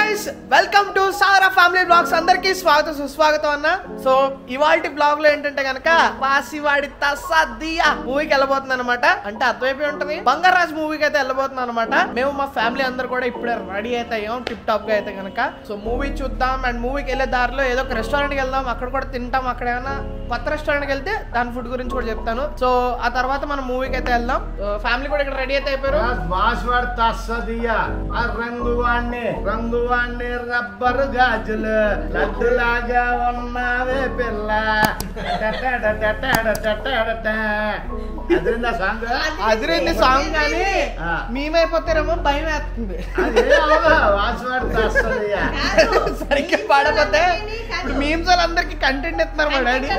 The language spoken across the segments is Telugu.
Guys welcome to Sara family blogs అందరికి స్వాగతం సుస్వాగతం అన్న సో ఇవాల్టి బ్లాగ్ లో ఏంటంటే గనక వాసివాడి తసదియా మూవీకి వెళ్ళబోతుంది అనమాట అంటే అర్థమైపోయి ఉంటది బంగారాజ్ మూవీకి అయితే వెళ్ళబోతుంది అనమాట మేము మా ఫ్యామిలీ అందరు కూడా ఇప్పుడే రెడీ అయితే అయ్యాం టిప్ టాప్ గా అయితే గనక సో మూవీ చూద్దాం అండ్ మూవీకి వెళ్ళే దారిలో ఏదో ఒక రెస్టారెంట్ కి వెళ్దాం అక్కడ కూడా తింటాం అక్కడ ఏమైనా కొత్త రెస్టారెంట్ కి వెళ్తే దాని ఫుడ్ గురించి కూడా చెప్తాను సో ఆ తర్వాత మనం మూవీకి అయితే వెళ్దాం ఫ్యామిలీ కూడా ఇక్కడ రెడీ అయితే అయిపోయారు బాస్వాడ్ తస్సదియా ఆ రంగు వాణ్ణి రంగు వాణ్ణి రబ్బరు గాజులు లడ్డులాగా ఉన్నావే పిల్ల టటడ టటడ టటడ. అదిరిందా సాంగ్ అదిరింది సాంగ్ కానీ ఆ. మేమైపోతారేమో భయం వేస్తుంది అదే వాస్వాడ్ తస్సదియా సరిగ్గా పాడకపోతే ఇప్పుడు మీమ్స్ వాళ్ళందరికి కంటెంట్ ఇస్తున్నారు మా డాడీ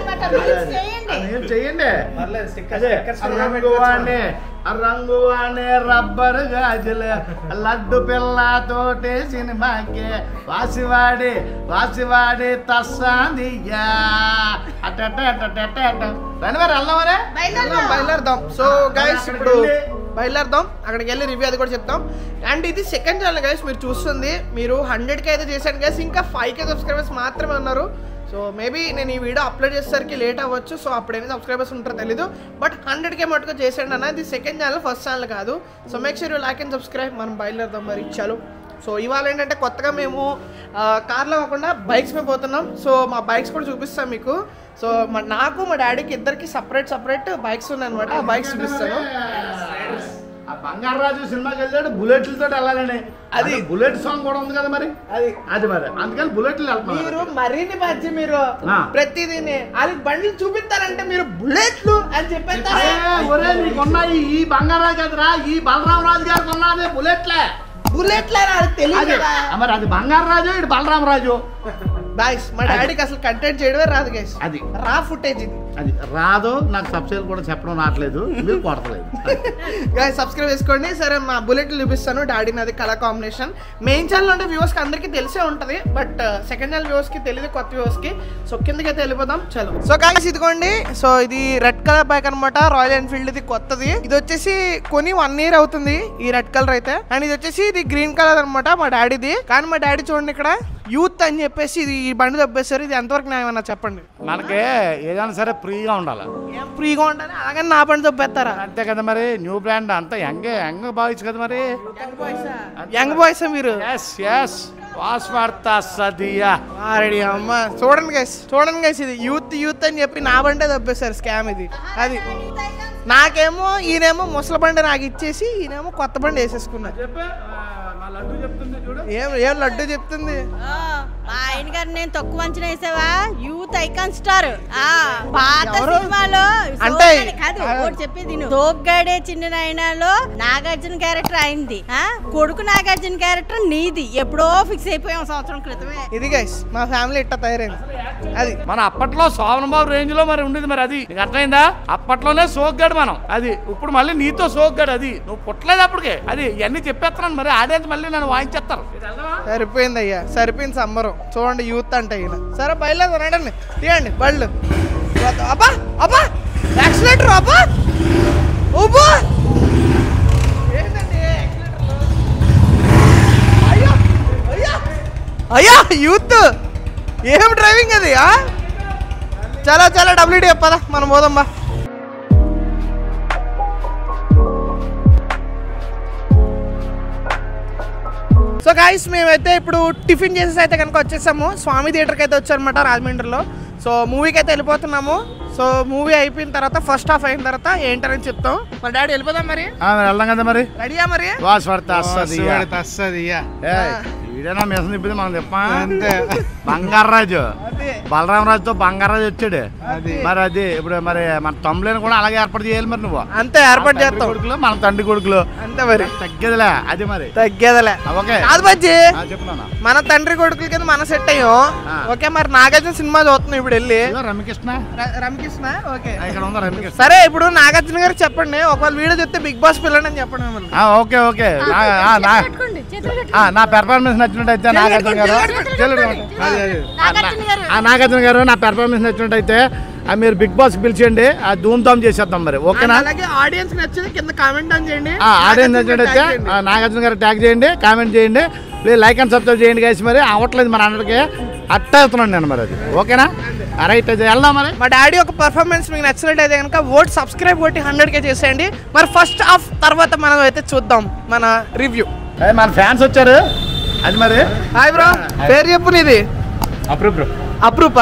ఏం చెయ్యండి అదే రంగు వాణ్ణి ఆ రంగు వాణ్ణి రబ్బరు గాజులు లడ్డు పిల్లతోటి సినిమాకి వాసివాడి వాసివాడి తస్సాదియ్యా అట్ట అట్ట అట్ట అట్ట అట్ట అట్ట. రండి మరి వెళ్దామరే వెళ్దాం, బయలుదేరదాం సో గైస్ అక్కడికి ఇప్పుడు వెళ్ళి- బయలుదేరదాం అక్కడికి వెళ్ళి రివ్యూ అది కూడా చెప్తాం అండ్ ఇది సెకండ్ ఛానల్ గైస్ మీరు చూస్తుంది మీరు హండ్రెడ్ కి అయితే చేశాను గైస్ ఇంకా ఫైవ్ కే సబ్స్క్రైబర్స్ మాత్రమే ఉన్నారు సో మేబీ నేను ఈ వీడియో అప్లోడ్ చేసేసరికి లేట్ అవ్వచ్చు సో అప్పుడు ఎన్ని సబ్స్క్రైబర్స్ ఉంటారో తెలీదు బట్ హండ్రెడ్ కే మటుకు చేసాడు అన్న ఇది సెకండ్ ఛానల్ ఫస్ట్ ఛానల్ కాదు so make sure you like and subscribe మనం బయలుదేరదాం మరి చలో సో ఇవాళ ఏంటంటే కొత్తగా మేము ఆ, కార్లో కాకుండా బైక్స్ మీద పోతున్నాం సో మా బైక్స్ కూడా చూపిస్తాం మీకు సో మా నాకు మా డాడీకి ఇద్దరికి సపరేట్ సపరేట్ బైక్స్ ఉన్నాయి అనమాట ఆ బైక్స్ చూపిస్తాను ఆ బంగారాజు సినిమాకి వెళ్ళాడు బుల్లెట్లతో వెళ్ళాలని అది- అది బుల్లెట్ సాంగ్ కూడా ఉంది కదా మరి అది అది మరి అందుకని బుల్లెట్లు మీరు వెళ్తున్నారు మరిన్ని మధ్య మీరు ఆ. ప్రతిదీని వాళ్ళకి బండ్లు చూపిస్తారంటే మీరు బుల్లెట్లు అని చెప్పేస్తారు అరే, ఒరే నీకున్న ఈ ఈ బంగారాజు కదరా ఈ బలరామరాజు గారికి ఉన్నది బుల్లెట్లే బుల్లెట్లు అని వాళ్ళకి తెలియదు అది కదా ఆ, మరి అది బంగారాజు ఇటు బలరామరాజు బాయ్స్ మా డాడీకి అసలు కంటెంట్ చేయడమే రాదు గైస్ అది రా ఫుటేజ్ ఇది అది రాదు నాకు సబ్సిడీ కూడా చెప్పడం రావట్లేదు మీరు కొడతలేదు గాయస్ సబ్స్క్రైబ్ చేసుకోండి సరే మా బుల్లెట్ చూపిస్తాను డాడీ నాది కలర్ కాంబినేషన్ మెయిన్ ఛానల్ అంటే వ్యూవర్స్ కి అందరికీ తెలిసే ఉంటది బట్ సెకండ్ ఛానల్ వ్యూవర్స్ కి తెలియదు కొత్త వ్యూవర్స్ కి సో కిందకి అయితే వెళ్ళిపోదాం చలో సో గాయస్ ఇదిగోండి సో ఇది రెడ్ కలర్ బైక్ అనమాట రాయల్ ఎన్ఫీల్డ్ ఇది కొత్తది ఇది వచ్చేసి కొని వన్ ఇయర్ అవుతుంది ఈ రెడ్ కలర్ అయితే అండ్ ఇది వచ్చేసి ఇది గ్రీన్ కలర్ అనమాట మా డాడీది కానీ మా డాడీ చూడండి ఇక్కడ యూత్ అని చెప్పేసి ఇది ఈ బండి దబ్బేశారు ఇది ఎంతవరకు న్యాయమన్నా చెప్పండి మనకి ఏదైనా సరే ఫ్రీగా ఉండాలి ఏం ఫ్రీగా ఉండాలి అలాగని నా బండి దబ్బేస్తారా అంతే కదా మరి న్యూ బ్రాండ్ అంతా యంగ్ యంగ్ బాయ్స్ కదా మరి యంగ్ బాయ్స్ మీరు ఎస్ ఎస్ వాస్ వాడతా సదియా రెడీ అమ్మ చూడండి గైస్ చూడండి గైస్ ఇది యూత్ యూత్ అని చెప్పి నా బండే దబ్బేశారు స్కామ్ ఇది అది నాకేమో ఈయనేమో ముసలి బండి నాకు ఇచ్చేసి ఈయనేమో కొత్త బండి వేసేసుకున్నారు చెప్తుంది చూడు ఏం ఏం లడ్డు చెప్తుంది ఆ, మా ఆయన గారు నేను తక్కువ అంచనా వేసావా యూత్ ఐకాన్ స్టార్ ఆ పాత ఎవరు? సినిమాలో అంటే- సోగ్గాడే కాదు ఒకటి చెప్పేది నువ్వు సోగ్గాడే చిన్న నాయనలో నాగార్జున క్యారెక్టర్ అయింది ఆ కొడుకు నాగార్జున క్యారెక్టర్ నీది ఎప్పుడో ఫిక్స్ అయిపోయాం సంవత్సరం క్రితమే ఇది గైస్ మా ఫ్యామిలీ ఇట్ట తయారైంది అది మన అప్పట్లో సోమన్ బాబు రేంజ్ లో మరి ఉండేది మరి అది నీకు అర్థమైందా అప్పట్లోనే సోగ్గాడు మనం అది ఇప్పుడు మళ్ళీ నీతో సోగ్గాడు అది నువ్వు పుట్టలేదు అప్పటికే అది ఇవన్నీ చెప్పేస్తున్నాను మరి ఆడేది మళ్ళీ నన్ను వాయించేస్తారు సరిపోయింది అయ్యా సరిపోయింది సంబరం చూడండి యూత్ అంటే ఈయన సరే బయలుదేరు రండి తీయండి బళ్ళు అబ్బా అబ్బా యాక్సిలేటర్ అబ్బా ఉబ్బా ఏంటండి యాక్సిలేటర్ అయ్యో అయ్యో అయ్యా యూత్ ఏం డ్రైవింగ్ అది ఆ? చాలా చాలా డబ్ల్యూడీ పదా మనం పోదాం బా సో గాయస్ మేమైతే ఇప్పుడు టిఫిన్ చేసేసి అయితే కనుక వచ్చేసాము స్వామి థియేటర్కి అయితే వచ్చారనమాట రాజమండ్రిలో సో మూవీకి అయితే వెళ్ళిపోతున్నాము సో మూవీ అయిపోయిన తర్వాత ఫస్ట్ హాఫ్ అయిన తర్వాత ఏంటని చెప్తాం మరి డాడీ వెళ్ళిపోదాం మరి వెళ్దాం కదా మరి రెడీయా మరి వాస్ పడతా తస్తది వీడేనా మిషన్ తిప్పితే మనం తిప్పా అంతే. బంగారాజు అదే బలరామరాజుతో బంగారాజు వచ్చాడు అది. మరి అది ఇప్పుడు మరి మన తమ్ముళ్ళని కూడా అలాగే ఏర్పాటు చేయాలి మరి నువ్వు అంతే ఏర్పాటు మన తండ్రి చేస్తాం కొడుకులు మన తండ్రి కొడుకులు అంతే మరి తగ్గేదిలే అది మరి తగ్గేదలే ఓకే కాదు బజ్జి ఆ, చెప్పు నాన్న మన తండ్రి కొడుకుల కింద మన సెట్ అయ్యాం ఆ. ఓకే మరి నాగార్జున సినిమా చూస్తున్నాం ఇప్పుడు వెళ్ళి ఇదిగో రమ్యకృష్ణ ర- రమకృష్ణ ఓకే ఆ, ఇక్కడ ఉందా రమ్యకృష్ణ సరే ఇప్పుడు నాగార్జున గారు చెప్పండి ఒకవేళ వీడియో చెప్తే బిగ్ బాస్ పిల్లండి అని చెప్పండి మిమ్మల్ని ఆ, ఓకే ఓకే నా- ఆ, నా- పెట్టుకోండి చేతులు ఆ, నా పెర్ఫార్మెన్స్ నచ్చినట్టయితే నాగార్జున గారు చెల్లుడు కాదు. పెట్టుకోండి. నాగార్జున గారు ఆ, నాగార్జున గారు నా పెర్ఫార్మెన్స్ నచ్చినట్టయితే ఆ, మీరు బిగ్ బాస్ పిలిచేయండి ఆ ధూమ్ ధామ్ చేసేద్దాం మరి ఓకేనా And అలాగే ఆడియన్స్ నచ్చింది కింద కామెంట్ అని చేయండి ఆ, ఆడియన్స్ నాగార్జున గారు నచ్చినట్టయితే tag చేయండి. ఆ, నాగార్జున గారు ట్యాగ్ చేయండి కామెంట్ చేయండి ప్లీజ్ లైక్ అండ్ సబ్స్క్రైబ్ చేయండి గైస్ మరి అవ్వట్లేదు మరి అందరికి అట్ట అవుతున్నాను నేను మరి అది ఓకేనా రైట్ అయితే వెళ్దాం మరి మా డాడీ ఒక పర్ఫార్మెన్స్ మీకు నచ్చినట్టయితే కనుక ఓట్ సబ్స్క్రైబ్ కొట్టి హండ్రెడ్ కే చేసేయండి మరి ఫస్ట్ హాఫ్ తర్వాత మనం అయితే చూద్దాం మన రివ్యూ ఏ, మన ఫ్యాన్స్ వచ్చారు అది మరి హాయ్ బ్రో పేరు చెప్పు నీది అప్రూవ్ బ్రో అప్రూపా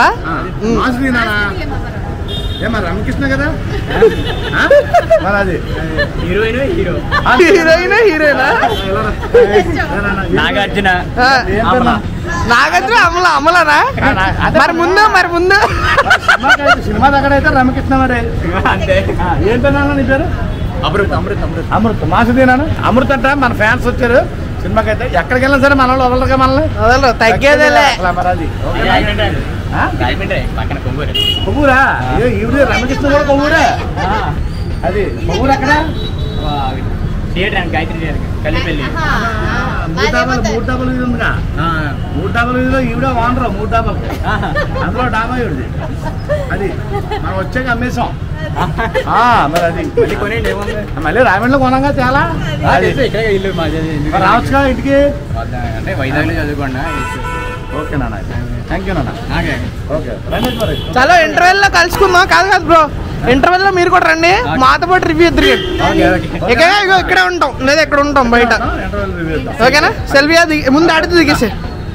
ఏ మరి రామకృష్ణ కదా ఆ? మరి అది హీరోయిన్ హీరో హీరోయినా హీరోయినా నాగార్జున ఆ, ఏం పేరు నా? నాగార్జున అమల అమలనా ఆ, నా- అదే మరి ముందు మరి ముందు సినిమాకి- సినిమా దగ్గర అయితే రామకృష్ణ మరి అంతే ఆ, ఏం పేరు నాన్న నీ పేరు అమృత్ అమృత్ అమృత్ అమృత్ మాసుదీనాను అమృత్ అంట మన ఫ్యాన్స్ వచ్చారు సినిమాకి అయితే ఎక్కడికి వెళ్ళినా సరే మన వాళ్ళు వదలరుగా మనల్ని వదలరు తగ్గేదేలే అసలు మరి అది ఓకేనా? ఆ? రాజమండ్రి పక్కన కొవ్వూరు కొవ్వూరా ఏ ఈవిడ రామకృష్ణ కూడా కొవ్వూరే అది కొవ్వూరు ఎక్కడ థియేటర్ అండి గాయత్రి థియేటర్ కలిపెల్లి మూడు డాబాలు మూడు డాబాలు ఇది ఉందిగా మూడు డాబాలు ఇదిలో ఈవిడ వానరు మూడు డాబాలు అందులో డాబా ఈవిడది అది మనం వచ్చాక అమ్మేసాం ఆ, మరి అది మళ్ళీ కొనేయండి ఏముంది మళ్ళీ రాయమండ్రిలో కొనంగా చాలా ఆ, తెలుసు, ఇక్కడే ఇల్లు మాది మరి రావచ్చుగా ఇంటికి అంటే వైజాగ్లో చదువుకోండి ఓకే నాన్న థ్యాంక్ యూ నాన్న నాకే ఓకే రండి మరి చలో ఇంటర్వెల్ లో కలుసుకుందాం కాదు కాదు బ్రో ఇంటర్వెల్ లో మీరు కూడా రండి మాతో పాటు రివ్యూ ఇద్దరు ఓకే ఓకే ఇక ఇగో ఇక్కడే ఉంటాం లేదా ఇక్కడ ఉంటాం బయట ఇంటర్వెల్ రివ్యూ చేద్దాం. ఓకేనా సెల్వియా దిగి ముందు ఆడితే దిగేసే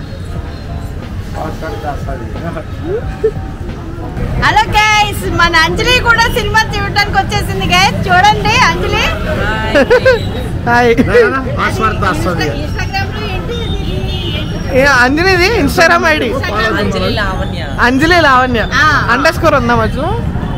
హలో గైస్ మన అంజలి కూడా సినిమా చూడడానికి వచ్చేసింది గైస్ చూడండి అంజలి హాయ్ రా, పాస్వర్డ్ వస్తుంది ఇన్స్టాగ్రామ్ లో ఏంటి ఏ అంజలిది ఇన్స్టాగ్రామ్ ఐడి అంజలి లావణ్య అంజలి లావణ్య ఆ. అండర్ స్కోర్ ఉందా మధ్యలో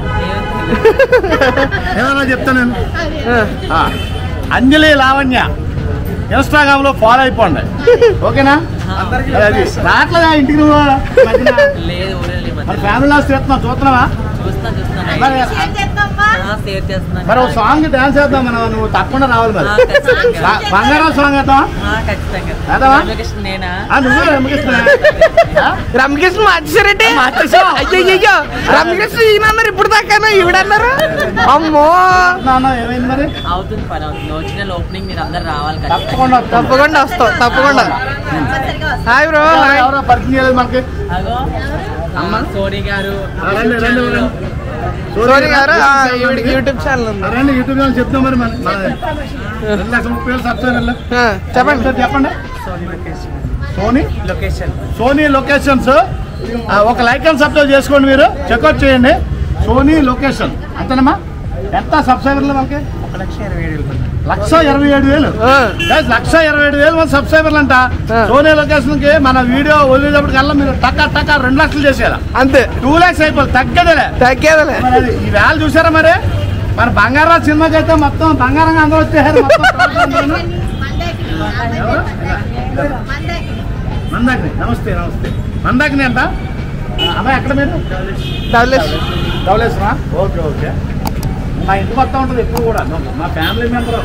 ఏమన్నా చెప్తాను నేను ఆ. ఆ, అంజలి లావణ్య ఇన్స్టాగ్రామ్ లో ఫాలో అయిపోండి ఓకేనా అది రావట్లేదా ఇంటికి నువ్వు ఈ మధ్యన? లేదు ఊరేళ్ళు ఈ మరి మధ్య ఫ్యామిలీ హౌస్ చేస్తున్నావు చూస్తున్నావా చూస్తున్నా చూస్తున్నా మరి షేర్ చేద్దామా ఆ, షేర్ చేస్తున్నాను మరి ఒక సాంగ్ డాన్స్ చేద్దాం మనం నువ్వు తప్పకుండా రావాలి మరి ఆ, ఖచ్చితంగా. రా- బంగారం సాంగ్ వేద్దాం ఆ, ఖచ్చితంగా వేద్దామా? లొకేషన్ నేనా ఆ, నువ్వే రమ్మకిస్తున్నా రమకృష్ణ మార్చేసారంటే మార్చేసాం. అయ్యయ్యో రమకృష్ణ ఈయన అన్నారు ఇప్పుడు దాకా ఈవిడన్నారు అమ్మో ఏమైంది మరి అవుతుంది పని అవుతుంది వచ్చిన ఓపెనింగ్ మీరు అందరు రావాలి ఖచ్చితంగా. తప్పకుండా వస్తాం. తప్పకుండా వస్తాం తప్పకుండా కంపల్సరిగా వస్తా. హాయ్ బ్రో హాయ్ ఎవరో పరిచయం చేయలేదు మనకి అగో ఆ, సోనీ గారు ఆ, రండి, రండి, రండి. సోని గారు ఆ, ఈవిడికి యూట్యూబ్ ఛానల్ ఉంది ఆ, రండి యూట్యూబ్ ఛానల్ చెప్తాం మరి మన మన రెండు లక్షల ముప్పై వేలు సబ్స్క్రైబర్లు ఆ, చెప్పండి సార్ చెప్పండి సోనీ లొకేషన్ సోనీ లొకేషన్స్ ఆ, ఒక లైక్ అండ్ సబ్స్క్రైబ్ చేసుకోండి మీరు చెక్అవుట్ చేయండి సోనీ లొకేషన్ అంతేనమ్మా ఎంత సబ్స్క్రైబర్లు మనకి ఒక లక్ష ఇరవై ఏడు వేలు లక్ష ఇరవై ఏడు వేలు ఆ, Guys, లక్ష ఇరవై ఏడు వేలు మంది సబ్స్క్రైబర్లు అంట ఆ. సోనీ లొకేషన్ కి మన వీడియో వదిలేటప్పటికల్లా మీరు టక్క టక్క రెండు లక్షలు చేసేయాలి అంతే టూ ల్యాక్స్ అయిపోతుంది తగ్గదేలే తగ్గేదలే మరి అది ఈ వేళ చూసారా మరి మన బంగారం సినిమాకి అయితే మొత్తం బంగారంగా అందరూ వచ్చేసారు మొత్తం అందరూను. మందాకిని, ఎవరు? మందాకిని. మందాకిని నమస్తే నమస్తే మందాకిని అంట ఆ, అమ్మాయి ఎక్కడ మీరు డబ్ల్యూఎస్ ధవలేశ్వరా ఓకే ఓకే మా ఇంటి మొత్తం ఉంటుంది ఎప్పుడు కూడా మా ఫ్యామిలీ మెంబర్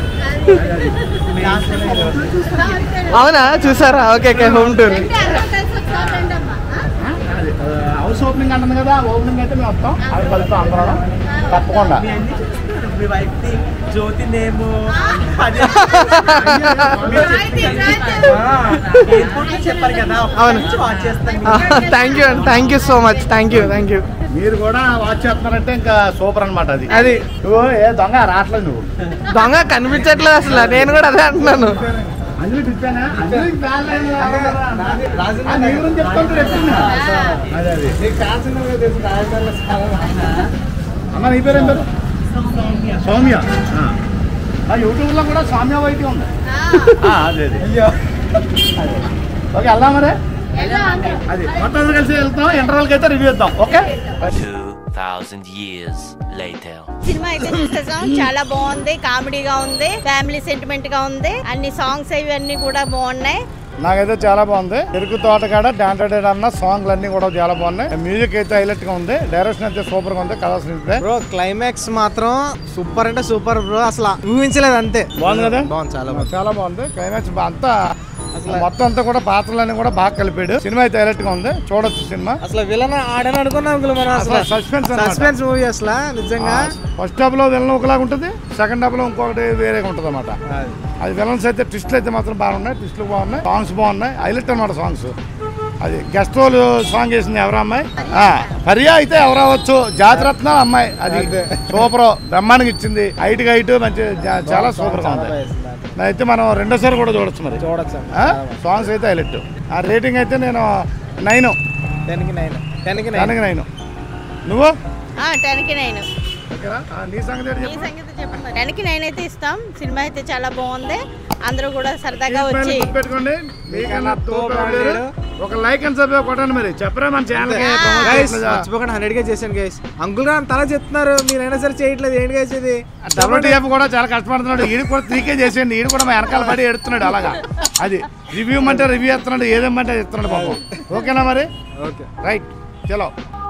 అవునా చూసారా ఓకే ఓకే హోమ్ టూర్ రండి, అందరూ కలిసి ఒకసారి రండి అమ్మా. ఆ? హౌస్ ఓపెనింగ్ అంటుంది కదా ఓపెనింగ్ అయితే మేము వస్తాం అవి కలుస్తాం అందరం తప్పకుండా మీ వైఫ్ ది జ్యోతి నేమ్ రాయితీ, రాయితీ. చెప్పారు కదా అవును. వాచ్ చేస్తాను థ్యాంక్ యూ అండి thank you so much thank you thank you మీరు కూడా వాచ్ చేస్తున్నారంటే ఇంకా సూపర్ అన్నమాట అది అది నువ్వు ఏ దొంగ రావట్లేదు నువ్వు దొంగ కనిపించట్లేదు అసలు నేను కూడా అదే అంటున్నాను అంజలి తిప్పానా అంజలికి ఫ్యాన్ లైన్ ఆ, నీ గురించి చెప్తుంటే చెప్తున్నా. అదే అదే అమ్మ నీ పేరు ఏం పేరు సౌమ్య ఆ. ఆ యూట్యూబ్ లో కూడా సౌమ్య వైద్యం ఉంది ఆ, ఆ, అదే అదే ఓకే వెళ్దాం మరి ఎలా ఉంది? అది మొత్తం అందరూ కలిసి వెళ్తాం ఇంటర్వెల్కి అయితే రివ్యూ ఇద్దాం ఓకే 2,000 years later. సినిమా అయితే చూసేసాం చాలా బాగుంది కామెడీగా ఉంది ఫ్యామిలీ సెంటిమెంట్ గా ఉంది అన్ని సాంగ్స్ ఇవన్నీ కూడా బాగున్నాయి నాకైతే చాలా బాగుంది ఎరుకు తోటకాడ డాంటెడ్ అన్న సాంగ్లు అన్ని కూడా చాలా బాగున్నాయి మ్యూజిక్ అయితే హైలైట్ గా ఉంది డైరెక్షన్ అయితే సూపర్ గా ఉంది కథ స్క్రీన్ బ్రో క్లైమాక్స్ మాత్రం సూపర్ అంటే సూపర్ బ్రో అసలు ఊహించలేదు అంతే బాగుంది కదా బాగుంది చాలా బాగుంది చాలా బాగుంది క్లైమాక్స్ అంతా మొత్తం అంతా కూడా పాత్రలన్నీ కూడా బాగా కలిపాడు సినిమా అయితే హైలైట్ గా ఉంది చూడొచ్చు సినిమా అసలు విలన్ ఆడని అనుకున్నాం అంకుల్ మనం అసలు అసలు సస్పెన్స్ సస్పెన్స్ మూవీ అసలు నిజంగా ఫస్ట్ హాఫ్ లో విలన్ ఒకలాగా ఉంటుంది సెకండ్ హాఫ్ లో ఇంకొకటి వేరేగా ఉంటుంది అనమాట అది విలన్స్ అయితే ట్విస్ట్లు అయితే మాత్రం బాగున్నాయి ట్విస్ట్లు బాగున్నాయి సాంగ్స్ బాగున్నాయి హైలైట్ అనమాట సాంగ్స్ అది గెస్ట్ రోల్ సాంగ్ వేసింది ఎవరా అమ్మాయి ఆ, పర్యా అయితే ఎవరవచ్చు జాతిరత్న అమ్మాయి అది సూపర్ బ్రహ్మాండంగా ఇచ్చింది హైట్ గా హైట్ మంచి జా- చాలా సూపర్ గా ఉంది అయితే మనం రెండోసారి కూడా చూడొచ్చు మరి చూడొచ్చు ఆ? సాంగ్స్ అయితే హైలైట్ ఆ రేటింగ్ అయితే నేను నైన్ టెన్కి నైన్ టెన్కి నైన్ దానికి నైన్ నువ్వు టెన్కి నైన్ ఓకేనా? ఆ, నీ సంగతి ఏంటి ఈ చెప్పు సంగతి చెప్పండి టెన్కి నైన్ అయితే ఇస్తాం సినిమా అయితే చాలా బాగుంది అందరూ కూడా సరదాగా ఈ వచ్చి స్మైల్ పెట్టుకోండి మీకన్నా తోపు ఎవరు లేరు. ఒక లైక్ అండ్ సబ్స్క్రైబ్ కొట్టండి మరి చెప్పరా మన ఛానల్ గైస్ మర్చిపోకుండా హండ్రెడ్ గా చేశాను గైస్ అంకుల్ గారు తల చెప్తున్నారు మీరైనా సరే చేయట్లేదు ఏంటి గైస్ ఇది డబ్ల్యూటీఎఫ్ కూడా చాలా కష్టపడుతున్నాడు ఈడు కూడా త్రీకే చేసేయండి ఈడు కూడా మా వెనకాల పడి ఎడుతున్నాడు అలాగా అది రివ్యూ అంటే రివ్యూ ఇస్తున్నాడు ఏదేమంటే ఇస్తున్నాడు పాపం ఓకేనా మరి ఓకే రైట్ చలో